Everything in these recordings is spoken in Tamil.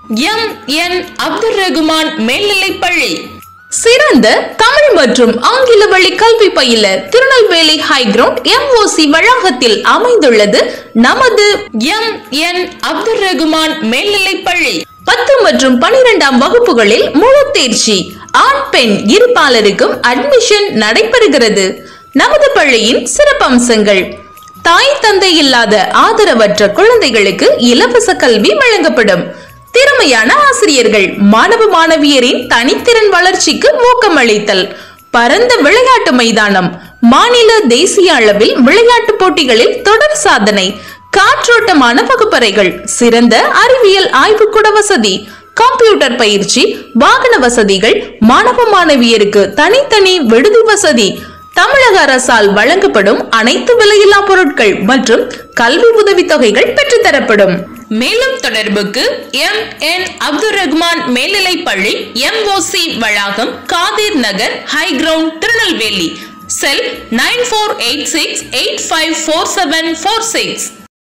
எம் என் அப்துல் ரகுமான் மேல்நிலைப்பள்ளி சிறந்த தமிழ் மற்றும் ஆங்கில வழி கல்வி பயில திருநெல்வேலி ஹைகிரவுண்ட் எம்ஓசி வளாகத்தில் அமைந்துள்ளது நமது எம் என் அப்துல் ரகுமான் மேல்நிலைப்பள்ளி பத்து மற்றும் பனிரெண்டாம் வகுப்புகளில் முழு தேர்ச்சி ஆண் பெண் இருபாலருக்கும் அட்மிஷன் நடைபெறுகிறது நமது பள்ளியின் சிறப்பம்சங்கள் தாய் தந்தை இல்லாத ஆதரவற்ற குழந்தைகளுக்கு இலவச கல்வி வழங்கப்படும் திறமையான ஆசிரியர்கள் மாணவ மாணவியரின் தனித்திறன் வளர்ச்சிக்கு ஊக்கமளித்தல் பரந்த விளையாட்டு மைதானம் மாநில தேசிய அளவில் விளையாட்டு போட்டிகளில் தொடர் சாதனை காற்றோட்டமான வகுப்பறைகள் சிறந்த அறிவியல் ஆய்வுக்கூட வசதி கம்ப்யூட்டர் பயிற்சி வாகன வசதிகள் மாணவ மாணவியருக்கு தனித்தனி விடுதி வசதி தமிழக அரசால் வழங்கப்படும் அனைத்து விலையில்லா பொருட்கள் மற்றும் கல்வி உதவித்தொகைகள் பெற்றுத்தரப்படும் மேலும் தொடர்புக்கு எம் என் அப்துல் ரகுமான் மேல்நிலைப்பள்ளி எம்ஓசி வளாகம் Kadhir Nagar high ground Tirunelveli cell nine four eight six eight five four seven four six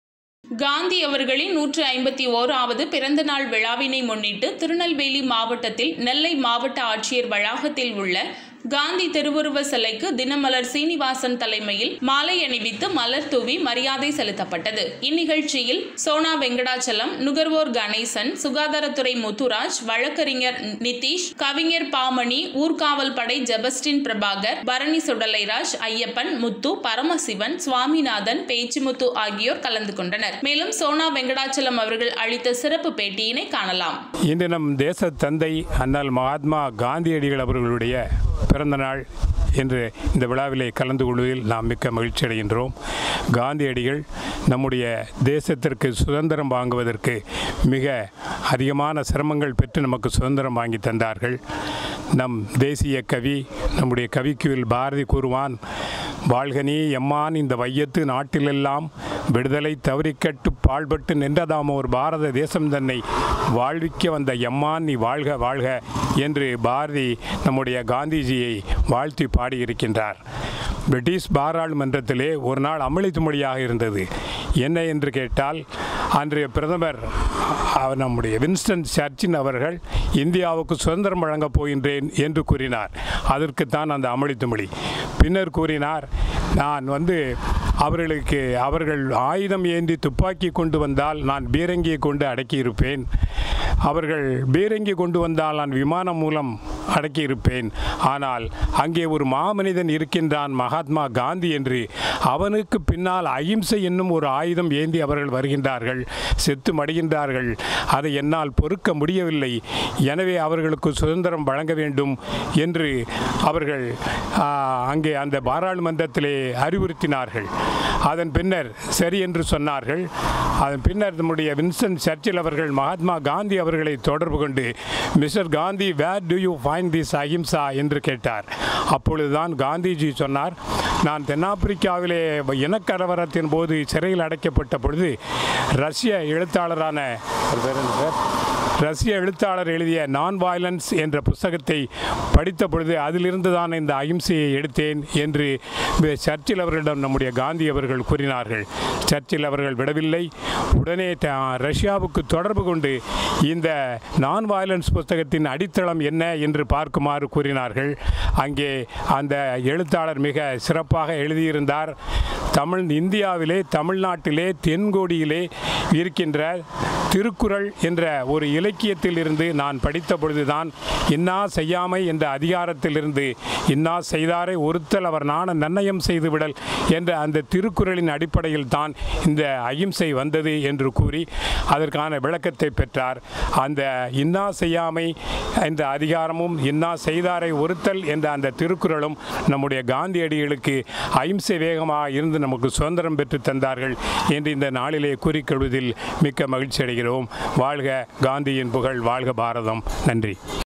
Gandhi அவர்களின் நூற்று ஐம்பத்தி ஓராவது பிறந்த நாள் விழாவினை முன்னிட்டு திருநெல்வேலி மாவட்டத்தில் நெல்லை மாவட்ட ஆட்சியர் வளாகத்தில் உள்ள காந்தி திருவுருவ சிலைக்கு தினமலர் சீனிவாசன் தலைமையில் மாலை அணிவித்து மலர் தூவி மரியாதை செலுத்தப்பட்டது இந்நிகழ்ச்சியில் சோனா வெங்கடாச்சலம் நுகர்வோர் கணேசன் சுகாதாரத்துறை முத்துராஜ் வழக்கறிஞர் நிதிஷ் கவிஞர் பாமணி ஊர்காவல் படை ஜெபஸ்டின் பிரபாகர் பரணி சுடலைராஜ் ஐயப்பன் முத்து பரமசிவன் சுவாமிநாதன் பேச்சுமுத்து ஆகியோர் கலந்து கொண்டனர் மேலும் சோனா வெங்கடாச்சலம் அவர்கள் அளித்த சிறப்பு பேட்டியினை காணலாம் இன்று நம் தேச தந்தை அண்ணல் மகாத்மா காந்தியடிகள் அவர்களுடைய பிறந்த நாள் என்று இந்த விழாவிலே கலந்து கொள்வதில் நாம் மிக்க மகிழ்ச்சி அடைகின்றோம் காந்தியடிகள் நம்முடைய தேசத்திற்கு சுதந்திரம் வாங்குவதற்கு மிக அதிகமான சிரமங்கள் பெற்று நமக்கு சுதந்திரம் வாங்கி தந்தார்கள் நம் தேசிய கவி நம்முடைய கவிக்குவில் பாரதி கூறுவான் வாழ்கனே எம்மான் இந்த வையத்து நாட்டிலெல்லாம் விடுதலை தவறிக்கட்டு பாழ்பட்டு நின்றதாம் ஒரு பாரத தேசம் தன்னை வாழ்விக்க வந்த எம்மான் நீ வாழ்க வாழ்க என்று பாரதி நம்முடைய காந்திஜியை வாழ்த்தி பாடியிருக்கின்றார் பிரிட்டிஷ் பாராளுமன்றத்திலே ஒரு நாள் அமளித்து மொழியாக இருந்தது என்ன என்று கேட்டால் அன்றைய பிரதமர் அவர் நம்முடைய வின்ஸ்டன் சர்ச்சின் அவர்கள் இந்தியாவுக்கு சுதந்திரம் வழங்கப் போகின்றேன் என்று கூறினார் அதற்குத்தான் அந்த அமளித்து மொழி பின்னர் கூறினார் நான் வந்து அவர்களுக்கு அவர்கள் ஆயுதம் ஏந்தி துப்பாக்கி கொண்டு வந்தால் நான் பீரங்கியை கொண்டு அடக்கியிருப்பேன் அவர்கள் பீரங்கி கொண்டு வந்தால் நான் விமானம் மூலம் அடக்கியிருப்பேன் ஆனால் அங்கே ஒரு மாமனிதன் இருக்கின்றான் மகாத்மா காந்தி என்று அவனுக்கு பின்னால் அகிம்சை என்னும் ஒரு ஆயுதம் ஏந்தி அவர்கள் வருகின்றார்கள் செத்து மடிகின்றார்கள் அதை என்னால் பொறுக்க முடியவில்லை எனவே அவர்களுக்கு சுதந்திரம் வழங்க வேண்டும் என்று அவர்கள் ஆ, அங்கே அந்த பாராளுமன்றத்திலே அறிவுறுத்தினார்கள் அதன் பின்னர் சரி என்று சொன்னார்கள் அதன் பின்னர் நம்முடைய வின்சென்ட் சர்ச்சில் அவர்கள் மகாத்மா காந்தி அவர்களை தொடர்பு கொண்டு mister Gandhi where do you find this ahimsa என்று கேட்டார் அப்பொழுதுதான் காந்திஜி சொன்னார் நான் தென்னாப்பிரிக்காவிலே இனக்கலவரத்தின் போது சிறையில் அடைக்கப்பட்ட பொழுது ரஷ்ய எழுத்தாளரான அவர் பேர் என்ன சார்? ரஷ்ய எழுத்தாளர் எழுதிய நான் வயலன்ஸ் என்ற புஸ்தகத்தை படித்த பொழுது அதிலிருந்து தான் இந்த அகிம்சையை எடுத்தேன் என்று சர்ச்சில் அவர்களிடம் நம்முடைய காந்தி அவர்கள் கூறினார்கள் சர்ச்சில் அவர்கள் விடவில்லை உடனே த- ரஷ்யாவுக்கு தொடர்பு கொண்டு இந்த நான் வயலன்ஸ் புஸ்தகத்தின் அடித்தளம் என்ன என்று பார்க்குமாறு கூறினார்கள் அங்கே அந்த எழுத்தாளர் மிக சிறப்பாக எழுதியிருந்தார் தமிழ் இந்தியாவிலே தமிழ்நாட்டிலே தென்கோடியிலே இருக்கின்ற திருக்குறள் என்ற ஒரு இலக்கியத்தில் இருந்து நான் படித்த பொழுதுதான் இன்னா செய்யாமை என்ற அதிகாரத்திலிருந்து இன்னா செய்தாரை ஒருத்தல் அவர் நாண நன்னயம் செய்துவிடல் என்ற அந்த திருக்குறளின் அடிப்படையில் தான் இந்த அகிம்சை வந்தது என்று கூறி அதற்கான விளக்கத்தை பெற்றார் அந்த இன்னா செய்யாமை என்ற அதிகாரமும் இன்னா செய்தாரை ஒருத்தல் என்ற அந்த திருக்குறளும் நம்முடைய காந்தியடிகளுக்கு அகிம்சை வேகமாக இருந்து நமக்கு சுதந்திரம் பெற்று தந்தார்கள் என்று இந்த நாளிலே கூறிக்கொள்வதில் மிக்க மகிழ்ச்சி அடைகிறோம் வாழ்க காந்தியின் புகழ் வாழ்க பாரதம் நன்றி